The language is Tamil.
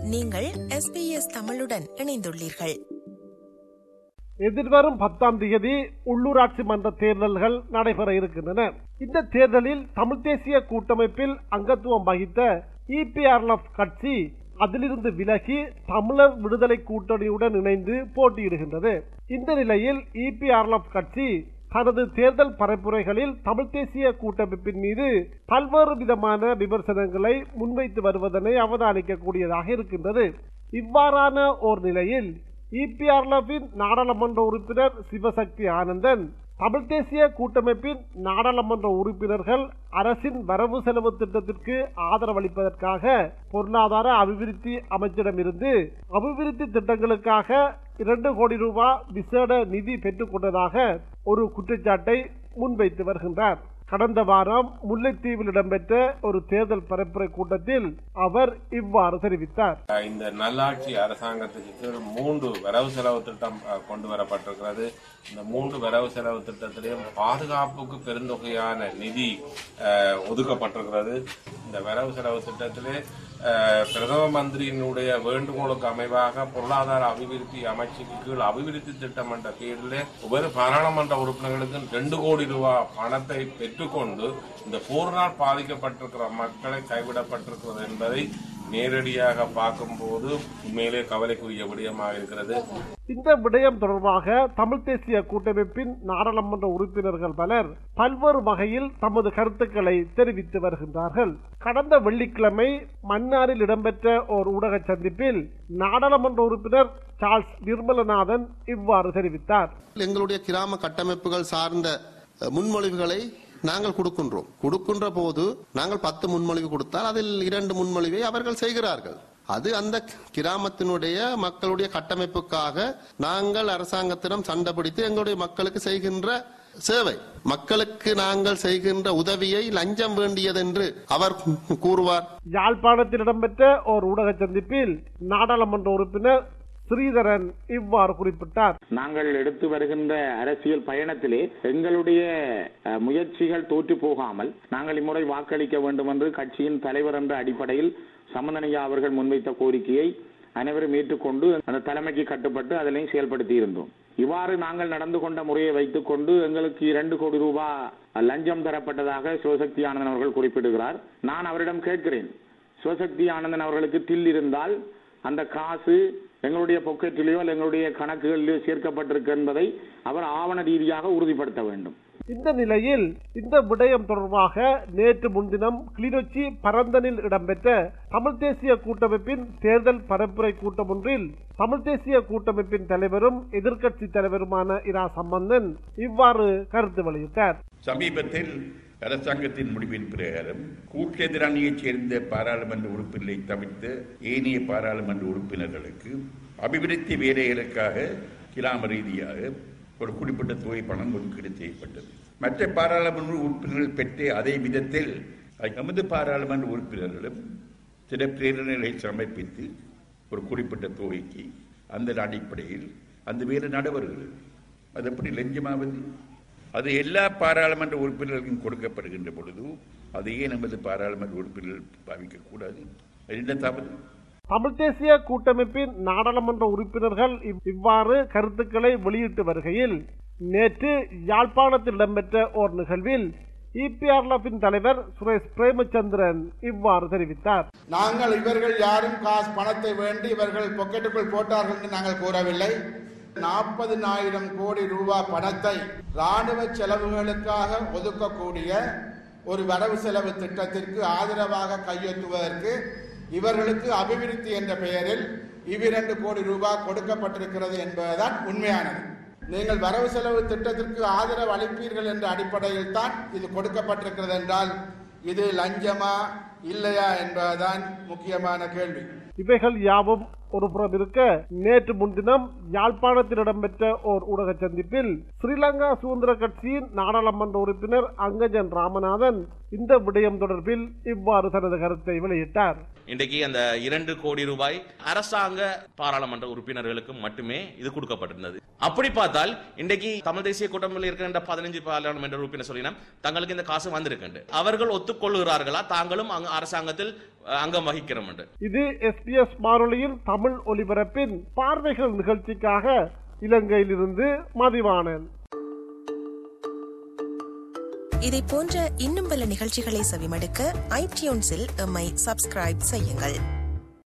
நீங்கள் எஸ்பிஎஸ் தமிழுடன் இணைந்துள்ளீர்கள் எதிர்வரும் பத்தாம் தேதி உள்ளூராட்சி மன்ற தேர்தல்கள் நடைபெற இருக்கின்றன இந்த தேர்தலில் தமிழ் தேசிய கூட்டமைப்பில் அங்கத்துவம் வகித்த இபிஆர்எஃப் கட்சி அதிலிருந்து விலகி தமிழர் விடுதலை கூட்டணியுடன் இணைந்து போட்டியிடுகின்றது இந்த நிலையில் இபிஆர்எஃப் கட்சி தனது தேர்தல் பரப்புரைகளில் தமிழ் தேசிய கூட்டமைப்பின் மீது பல்வேறு விதமான விமர்சனங்களை முன்வைத்து வருவதனை அவதானிக்கக்கூடியதாக இருக்கின்றது இவ்வாறான ஓர் நிலையில் இபிஆர்எஃபின் நாடாளுமன்ற உறுப்பினர் சிவசக்தி ஆனந்தன் தமிழ் தேசிய கூட்டமைப்பின் நாடாளுமன்ற உறுப்பினர்கள் அரசின் வரவு செலவு திட்டத்திற்கு ஆதரவளிப்பதற்காக பொருளாதார அபிவிருத்தி அமைச்சிடமிருந்து அபிவிருத்தி திட்டங்களுக்காக இரண்டு கோடி ரூபாய் விசேட நிதி பெற்றுக் கொண்டதாக ஒரு குற்றச்சாட்டை முன்வைத்து வருகின்றார் கடந்த வாரம் முல்லைத்தீவில் இடம்பெற்ற ஒரு தேர்தல் பரப்புரை கூட்டத்தில் அவர் இவ்வாறு தெரிவித்தார் இந்த நல்லாட்சி அரசாங்கத்துக்கு கீழ் மூன்று வரவு செலவு திட்டம் அஹ், கொண்டு வரப்பட்டிருக்கிறது இந்த மூன்று வரவு செலவு திட்டத்திலையும் பாதுகாப்புக்கு பெருந்தொகையான நிதி அஹ், ஒதுக்கப்பட்டிருக்கிறது இந்த வரவு செலவு திட்டத்திலே அஹ், பிரதம மந்திரியினுடைய வேண்டுகோளுக்கு அமைவாக பொருளாதார அபிவிருத்தி அமைச்சுக்கு கீழ் அபிவிருத்தி திட்டம் என்ற பேரிலே ஒவ்வொரு பாராளுமன்ற உறுப்பினர்களுக்கும் ரெண்டு கோடி ரூபாய் பணத்தை பெற்றுக்கொண்டு இந்த போரினால் பாதிக்கப்பட்டிருக்கிற மக்களை கைவிடப்பட்டிருக்கிறது என்பதை நேரடியாக பார்க்கும்போது உண்மையிலே கவலைக்குரிய விடயமாக இருக்கிறது இந்த விடயம் தொடர்பாக தமிழ் தேசிய கூட்டமைப்பின் நாடாளுமன்ற உறுப்பினர்கள் பலர் பல்வேறு வகையில் தமது கருத்துக்களை தெரிவித்து வருகின்றார்கள் கடந்த வெள்ளிக்கிழமை மன்னாரில் இடம்பெற்ற ஓர் ஊடக சந்திப்பில் நாடாளுமன்ற உறுப்பினர் சார்ல்ஸ் நிர்மலநாதன் இவ்வாறு தெரிவித்தார் எங்களுடைய கிராம கட்டமைப்புகள் சார்ந்த அஹ், முன்மொழிவுகளை நாங்கள் கொடுக்கின்றோம் கொடுக்கின்ற போது நாங்கள் பத்து முன்மொழிவு கொடுத்தால் அதில் இரண்டு முன்மொழிவை அவர்கள் செய்கிறார்கள் அது அந்த கிராமத்தினுடைய மக்களுடைய கட்டமைப்புக்காக நாங்கள் அரசாங்கத்திடம் சண்டை பிடித்து எங்களுடைய மக்களுக்கு செய்கின்ற சேவை மக்களுக்கு நாங்கள் செய்கின்ற உதவியை லஞ்சம் வேண்டியதென்று அவர் கூறுவார் யாழ்ப்பாணத்தில் இடம்பெற்ற ஓர் ஊடக சந்திப்பில் நாடாளுமன்ற உறுப்பினர் ஸ்ரீதரன் இவ்வாறு குறிப்பிட்டார் நாங்கள் எடுத்து வருகின்ற அரசியல் பயணத்திலே எங்களுடைய அஹ், முயற்சிகள் தோற்று போகாமல் நாங்கள் இம்முறை வாக்களிக்க வேண்டும் என்று கட்சியின் தலைவர் என்ற அடிப்படையில் சம்பந்தனையா அவர்கள் முன்வைத்த கோரிக்கையை அனைவரும் ஏற்றுக்கொண்டு அந்த தலைமைக்கு கட்டுப்பட்டு அதனையும் செயல்படுத்தி இருந்தோம் இவ்வாறு நாங்கள் நடந்து கொண்ட முறையை வைத்துக் கொண்டு எங்களுக்கு இரண்டு கோடி ரூபாய் லஞ்சம் தரப்பட்டதாக சிவசக்தி ஆனந்தன் அவர்கள் குறிப்பிடுகிறார் நான் அவரிடம் கேட்கிறேன் சிவசக்தி ஆனந்தன் அவர்களுக்கு தில் இருந்தால் அந்த காசு எங்களுடைய பொக்கெட்டிலேயோ அல்லது எங்களுடைய கணக்குகளிலோ சேர்க்கப்பட்டிருக்கு என்பதை அவர் ஆவண ரீதியாக உறுதிப்படுத்த வேண்டும் இந்த நிலையில் இந்த விடயம் தொடர்பாக நேற்று முன்தினம் கிளிநொச்சி பரந்தனில் இடம்பெற்ற தமிழ் தேசிய கூட்டமைப்பின் தேர்தல் பரப்புரை கூட்டம் ஒன்றில் தமிழ் தேசிய கூட்டமைப்பின் தலைவரும் எதிர்க்கட்சி தலைவருமான இரா சம்பந்தன் இவ்வாறு கருத்து வெளியிட்டார் சமீபத்தில் அரசாங்கத்தின் முடிவின் பிரகாரம் கூட்டெதிரணியைச் சேர்ந்த பாராளுமன்ற உறுப்பினரை தவிர்த்த ஏனைய பாராளுமன்ற உறுப்பினர்களுக்கு அபிவிருத்தி வேலைகளுக்காக கிராம ரீதியாக ஒரு குறிப்பிட்ட தொகை பணம் ஒதுக்கீடு செய்யப்பட்டது மற்ற பாராளுமன்ற உறுப்பினர்கள் பெற்ற அதே விதத்தில் எமது பாராளுமன்ற உறுப்பினர்களும் சில பிரேரணைகளை சமர்ப்பித்து ஒரு குறிப்பிட்ட தொகைக்கு அந்த அடிப்படையில் அந்த வேலை நடைபெறுகிறது அது எப்படி லஞ்சமாவது அது எல்லா பாராளுமன்ற உறுப்பினர்களுக்கும் கொடுக்கப்படுகின்ற பொழுது அது ஏன் நமது பாராளுமன்ற உறுப்பினர்கள் பாவிக்கக்கூடாது அது என்ன தவறு தமிழ் தேசிய கூட்டமைப்பின் நாடாளுமன்ற உறுப்பினர்கள் இவ்- இவ்வாறு கருத்துக்களை வெளியிட்டு வருகையில் நேற்று யாழ்ப்பாணத்தில் இடம்பெற்ற ஓர் நிகழ்வில் இபிஆர்எஃபின் தலைவர் சுரேஷ் பிரேமச்சந்திரன் இவ்வாறு தெரிவித்தார் நாங்கள் இவர்கள் யாரும் காசு பணத்தை வேண்டி இவர்கள் பொக்கெட்டுக்குள் போட்டார்கள் என்று நாங்கள் கூறவில்லை நாற்பதினாயிரம் கோடி ரூபாய் பணத்தை ராணுவ செலவுகளுக்காக ஒதுக்கக்கூடிய ஒரு வரவு செலவு திட்டத்திற்கு ஆதரவாக கையெழுத்துவதற்கு இவர்களுக்கு அபிவிருத்தி என்ற பெயரில் இவ்விரண்டு கோடி ரூபாய் கொடுக்கப்பட்டிருக்கிறது என்பதுதான் உண்மையானது நீங்கள் வரவு செலவு திட்டத்திற்கு ஆதரவு அளிப்பீர்கள் என்ற அடிப்படையில் தான் இது கொடுக்கப்பட்டிருக்கிறது என்றால் இது லஞ்சமா இல்லையா என்பதுதான் முக்கியமான கேள்வி இவைகள் யாவும் ஒருபுறம் இருக்க நேற்று முன்தினம் யாழ்ப்பாணத்தில் இடம்பெற்ற ஓர் ஊடக சந்திப்பில் ஸ்ரீலங்கா சுதந்திர கட்சியின் நாடாளுமன்ற உறுப்பினர் அங்கஜன் ராமநாதன் இந்த விடயம் தொடர்பில் இவ்வாறு தனது கருத்தை வெளியிட்டார் இன்றைக்கு அந்த இரண்டு கோடி ரூபாய் அரசாங்க பாராளுமன்ற உறுப்பினர்களுக்கு மட்டுமே இது கொடுக்கப்பட்டிருந்தது அப்படி பார்த்தால் இன்றைக்கு தமிழ் தேசிய கூட்டமைப்பில் இருக்கின்ற பதினஞ்சு பாராளுமன்ற உறுப்பினர் சொல்லினா தங்களுக்கு இந்த காசு வந்திருக்கின்ற அவர்கள் ஒத்துக்கொள்கிறார்களா தாங்களும் அங்க அரசாங்கத்தில் அஹ், அங்கம் வகிக்கிறோம் என்று இது எஸ்பிஎஸ் வானொலியின் தமிழ் ஒலிபரப்பின் பார்வைகள் நிகழ்ச்சிக்காக இலங்கையிலிருந்து மதிவாணன் இதை போன்ற இன்னும் பல நிகழ்ச்சிகளை செவிமடுக்க ஐடியூன்ஸில் எம்மை சப்ஸ்கிரைப் செய்யுங்கள்